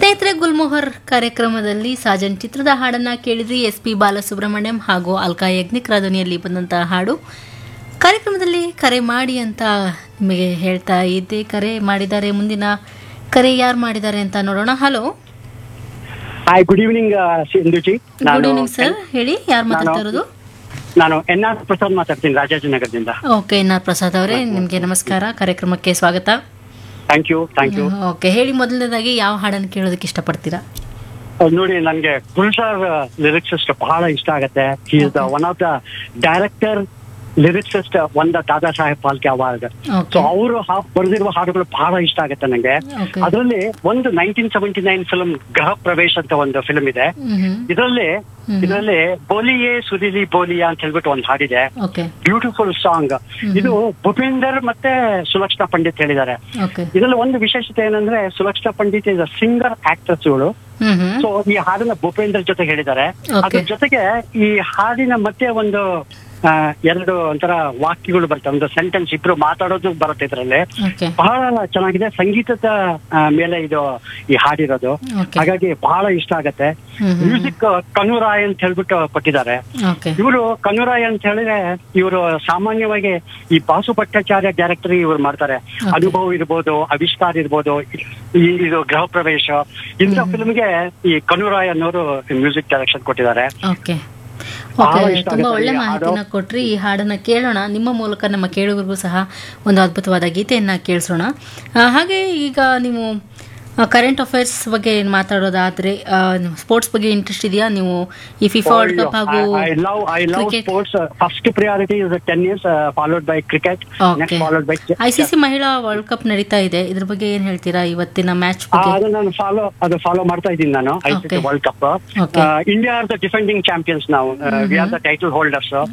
ಸ್ನೇಹಿತರೆ ಗುಲ್ಮೋಹರ್ ಕಾರ್ಯಕ್ರಮದಲ್ಲಿ ಸಾಜನ್ ಚಿತ್ರದ ಹಾಡನ್ನ ಕೇಳಿದ್ರಿ ಎಸ್ ಪಿ ಬಾಲಸುಬ್ರಹ್ಮಣ್ಯಂ ಹಾಗೂ ಅಲ್ಕಾ ಯಜ್ಞಿಕ್ ಧ್ವನಿಯಲ್ಲಿ ಬಂದಂತಹ ಹಾಡು ಕಾರ್ಯಕ್ರಮದಲ್ಲಿ ಕರೆ ಮಾಡಿ ಅಂತ ನಿಮಗೆ ಹೇಳ್ತಾ ಇದ್ದೆ ಕರೆ ಮಾಡಿದ್ದಾರೆ ಮುಂದಿನ ಕರೆ ಯಾರು ಮಾಡಿದ್ದಾರೆ ಅಂತ ನೋಡೋಣ hello hi good evening Sindhuji good evening sir ಹೇಳಿ ಯಾರು ಮಾತಾಡ್ತಾ ಇರೋದು ನಾನು ಎನ್ ಆರ್ ಪ್ರಸಾದ್ ಮಾತಾಡ್ತೀನಿ ರಾಜಾಜಿನಗರದಿಂದ ಓಕೆ ಎನ್ ಆರ್ ಪ್ರಸಾದ್ ಅವರೇ ನಿಮಗೆ ನಮಸ್ಕಾರ ಕಾರ್ಯಕ್ರಮಕ್ಕೆ ಸ್ವಾಗತ thank you thank you okay ಹೇಳಿ ಮೊದಲನೇದಾಗಿ ಯಾವ ಹಾಡನ್ನು ಕೇಳೋದಕ್ಕೆ ಇಷ್ಟಪಡ್ತೀರಾ ನೋಡಿ ನನಗೆ ಗುಲ್ಸಾರ್ ಲಿರಿಕ್ಸಿಸ್ಟ್ ಬಹಳ ಇಷ್ಟ ಆಗತ್ತೆ he is the one of the director lyricist won the Dada Saheb Phalke award so okay ಅವರು ಬರೆದಿರುವ ಹಾಡುಗಳು ಬಹಳ ಇಷ್ಟ ಆಗತ್ತೆ ನಂಗೆ ಓಕೆ ಅದರಲ್ಲಿ ಒಂದು ನೈನ್ಟೀನ್ ಸೆವೆಂಟಿ ನೈನ್ ಫಿಲ್ಮ್ ಗೃಹ ಪ್ರವೇಶ್ ಅಂತ ಒಂದು ಫಿಲ್ಮ್ ಇದೆ ಹ್ಮ್ ಇದರಲ್ಲಿ ಹ್ಮ್. ಇದರಲ್ಲಿ ಬೋಲಿಯೇ ಸುದಿಲಿ ಬೋಲಿಯಾ ಅಂತ ಹೇಳ್ಬಿಟ್ಟು ಒಂದು ಹಾಡಿದೆ ಓಕೆ ಬ್ಯೂಟಿಫುಲ್ ಸಾಂಗ್ ಇದು ಭೂಪೇಂದರ್ ಮತ್ತೆ ಸುಲಕ್ಷಣಾ ಪಂಡಿತ್ ಹೇಳಿದ್ದಾರೆ ಓಕೆ ಇದರಲ್ಲಿ ಒಂದು ವಿಶೇಷತೆ ಏನಂದ್ರೆ Sulakshana Pandit is singer actress ಇವಳು ಹ್ಮ್ ಹ್ಮ್ ಸೊ ಈ ಹಾಡನ್ನ ಭೂಪೇಂದರ್ ಜೊತೆ ಹೇಳಿದ್ದಾರೆ Okay. ಅದ್ರ ಜೊತೆಗೆ ಈ ಹಾಡಿನ ಮಧ್ಯೆ ಒಂದು ಆ, ಎರಡು ಒಂಥರ ವಾಕ್ಯಗಳು ಬರ್ತವೆ ಒಂದು ಸೆಂಟೆನ್ಸ್ ಇಬ್ರು ಮಾತಾಡೋದು ಬರುತ್ತೆ ಇದರಲ್ಲಿ ಓಕೆ ಬಹಳ ಚೆನ್ನಾಗಿದೆ ಸಂಗೀತದ ಆ, ಮೇಲೆ ಇದು ಈ ಹಾಡಿರೋದು ಓಕೆ ಹಾಗಾಗಿ ಬಹಳ ಇಷ್ಟ ಆಗತ್ತೆ ಹ್ಮ್ ಹ್ಮ್ ಮ್ಯೂಸಿಕ್ ಕನುರಾಯ್ ಅಂತ ಹೇಳ್ಬಿಟ್ಟು ಕೊಟ್ಟಿದ್ದಾರೆ ಓಕೆ ಇವರು ಕನುರಾಯ್ ಅಂತ ಹೇಳಿದ್ರೆ ಇವರು ಸಾಮಾನ್ಯವಾಗಿ ಈ ಬಾಸು ಭಟ್ಟಾಚಾರ್ಯ ಡೈರೆಕ್ಟರ್ ಇವ್ರು ಮಾಡ್ತಾರೆ Okay. ಅನುಭವ ಇರ್ಬೋದು ಆವಿಷ್ಕಾರ ಇರ್ಬೋದು ಈ ಇದು ಗೃಹ ಪ್ರವೇಶ ಇಂಥ ಫಿಲ್ಮ್ಗೆ ಈ ಕನುರಾಯ್ ಅನ್ನೋರು ಮ್ಯೂಸಿಕ್ ಡೈರೆಕ್ಷನ್ ಕೊಟ್ಟಿದ್ದಾರೆ ಓಕೆ ಬಹಳ ಓಕೆ ಇಷ್ಟ ತುಂಬಾ ಆಗುತ್ತೆ ಒಳ್ಳೆ ಈ ಹಾಡು. ಮಾಹಿತಿನ ಕೊಟ್ರಿ ಈ ಹಾಡನ್ನ ಕೇಳೋಣ ನಿಮ್ಮ ಮೂಲಕ ನಮ್ಮ ಕೇಳುಗರಿಗೂ ಸಹ ಒಂದು ಅದ್ಭುತವಾದ ಗೀತೆಯನ್ನ ಕೇಳಿಸೋಣ ಆ, ಹಾಗೆ ಈಗ ನೀವು ಕರೆಂಟ್ ಅಫೇರ್ಸ್ ಬಗ್ಗೆ ಏನ್ ಮಾತಾಡೋದಾದ್ರೆ ಸ್ಪೋರ್ಟ್ಸ್ ಬಗ್ಗೆ ಇಂಟ್ರೆಸ್ಟ್ ಇದೆಯಾ ನೀವು ಈ ಫಿಫಾ ವರ್ಲ್ಡ್ ಕಪ್ ಹಾಗೂ I love I love cricket. Sports first priority is tennis followed by cricket Okay. Next followed by I C C ಮಹಿಳಾ ವರ್ಲ್ಡ್ ಕಪ್ ನಡೀತಾ ಇದೆ ಇದ್ರ ಬಗ್ಗೆ ಏನ್ ಹೇಳ್ತೀರಾ ಇವತ್ತಿನ ಮ್ಯಾಚ್ ಬಗ್ಗೆ ಅದು ನಾನು ಫಾಲೋ ಅದು ಫಾಲೋ ಮಾಡ್ತಾ ಇದ್ದೀನಿ ನಾನು I C Okay. World cup Okay. India are the defending champions ನಾವು we are the title holders